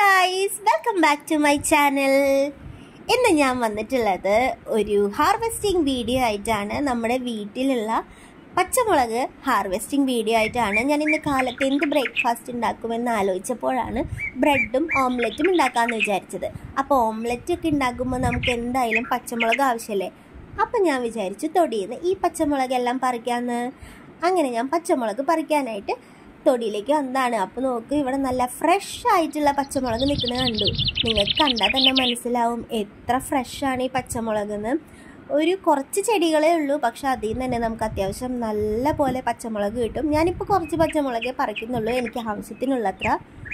guys welcome back to my channel ഇന്ന് ഞാൻ വന്നിട്ടുള്ളത് ഒരു ഹാർവെസ്റ്റിംഗ് വീഡിയോ ആയിട്ടാണ് നമ്മുടെ വീട്ടിലുള്ള പച്ചമുളക് ഹാർവെസ്റ്റിംഗ് വീഡിയോ ആയിട്ടാണ് ഞാൻ ഇന്ന് കാലത്ത് എന്ത് ബ്രേക്ക്ഫാസ്റ്റ് ഉണ്ടാക്കുമെന്ന് ആലോചിച്ചപ്പോഴാണ് ബ്രെഡും ഓംലെറ്റും ഉണ്ടാക്കാമെന്ന് വിചാരിച്ചത് അപ്പോൾ ഓംലെറ്റ് ഒക്കെ ഉണ്ടാക്കുമ്പോൾ നമുക്ക് എന്തായാലും പച്ചമുളക് ആവശ്യമല്ലേ അപ്പം ഞാൻ വിചാരിച്ചു തൊടിയിൽ ഈ പച്ചമുളകെല്ലാം പറിക്കാമെന്ന് അങ്ങനെ ഞാൻ പച്ചമുളക് പറിക്കാനായിട്ട് തൊടിയിലേക്ക് വന്നതാണ് അപ്പോൾ നോക്ക് ഇവിടെ നല്ല ഫ്രഷ് ആയിട്ടുള്ള പച്ചമുളക് നിൽക്കുന്നത് കണ്ടു നിങ്ങൾക്ക് കണ്ടാൽ തന്നെ മനസ്സിലാവും എത്ര ഫ്രഷാണ് ഈ പച്ചമുളക് എന്ന് ഒരു കുറച്ച് ചെടികളേ ഉള്ളൂ പക്ഷെ അതിൽ നിന്ന് തന്നെ നമുക്ക് അത്യാവശ്യം നല്ല പോലെ പച്ചമുളക് കിട്ടും ഞാനിപ്പോൾ കുറച്ച് പച്ചമുളകേ പറിക്കുന്നുള്ളൂ എനിക്ക് ആവശ്യത്തിനുള്ളത്ര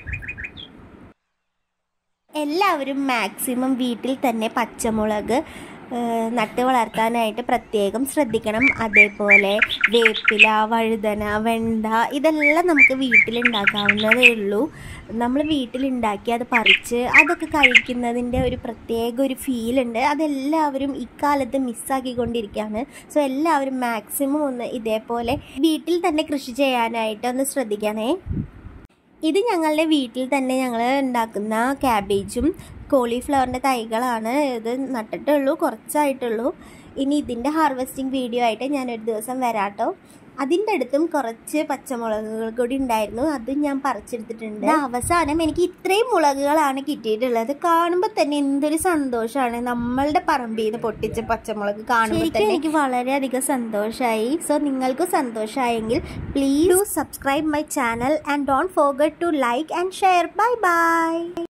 എല്ലാവരും മാക്സിമം വീട്ടിൽ തന്നെ പച്ചമുളക് ഏഹ്, നട്ട് വളർത്താനായിട്ട് പ്രത്യേകം ശ്രദ്ധിക്കണം അതേപോലെ വേപ്പില വഴുതന വെണ്ട ഇതെല്ലാം നമുക്ക് വീട്ടിലുണ്ടാക്കാവുന്നതേ ഉള്ളൂ നമ്മൾ വീട്ടിലുണ്ടാക്കി അത് പറിച്ച് അതൊക്കെ കഴിക്കുന്നതിൻ്റെ ഒരു പ്രത്യേക ഒരു ഫീലുണ്ട് അതെല്ലാവരും ഇക്കാലത്ത് മിസ്സാക്കിക്കൊണ്ടിരിക്കുകയാണ് സോ എല്ലാവരും മാക്സിമം ഒന്ന് ഇതേപോലെ വീട്ടിൽ തന്നെ കൃഷി ചെയ്യാനായിട്ട് ഒന്ന് ശ്രദ്ധിക്കണേ ഇത് ഞങ്ങളുടെ വീട്ടിൽ തന്നെ ഞങ്ങൾ ഉണ്ടാക്കുന്ന ക്യാബേജും കോളിഫ്ലവറിൻ്റെ തൈകളാണ് ഇത് നട്ടിട്ടുള്ളൂ കുറച്ചായിട്ടുള്ളൂ ഇനി ഇതിൻ്റെ ഹാർവെസ്റ്റിംഗ് വീഡിയോ ആയിട്ട് ഞാനൊരു ദിവസം വരാട്ടോ അതിൻ്റെ അടുത്തും കുറച്ച് പച്ചമുളകുകൾ കൂടി ഉണ്ടായിരുന്നു അതും ഞാൻ പറിച്ചെടുത്തിട്ടുണ്ട് അവസാനം എനിക്ക് ഇത്രയും മുളകുകളാണ് കിട്ടിയിട്ടുള്ളത് കാണുമ്പോൾ തന്നെ എന്തൊരു സന്തോഷമാണ് നമ്മളുടെ പറമ്പിൽ നിന്ന് പൊട്ടിച്ച പച്ചമുളക് കാണുമ്പോൾ തന്നെ എനിക്ക് വളരെയധികം സന്തോഷമായി സോ നിങ്ങൾക്ക് സന്തോഷമായെങ്കിൽ please subscribe my channel and don't forget to like and share bye by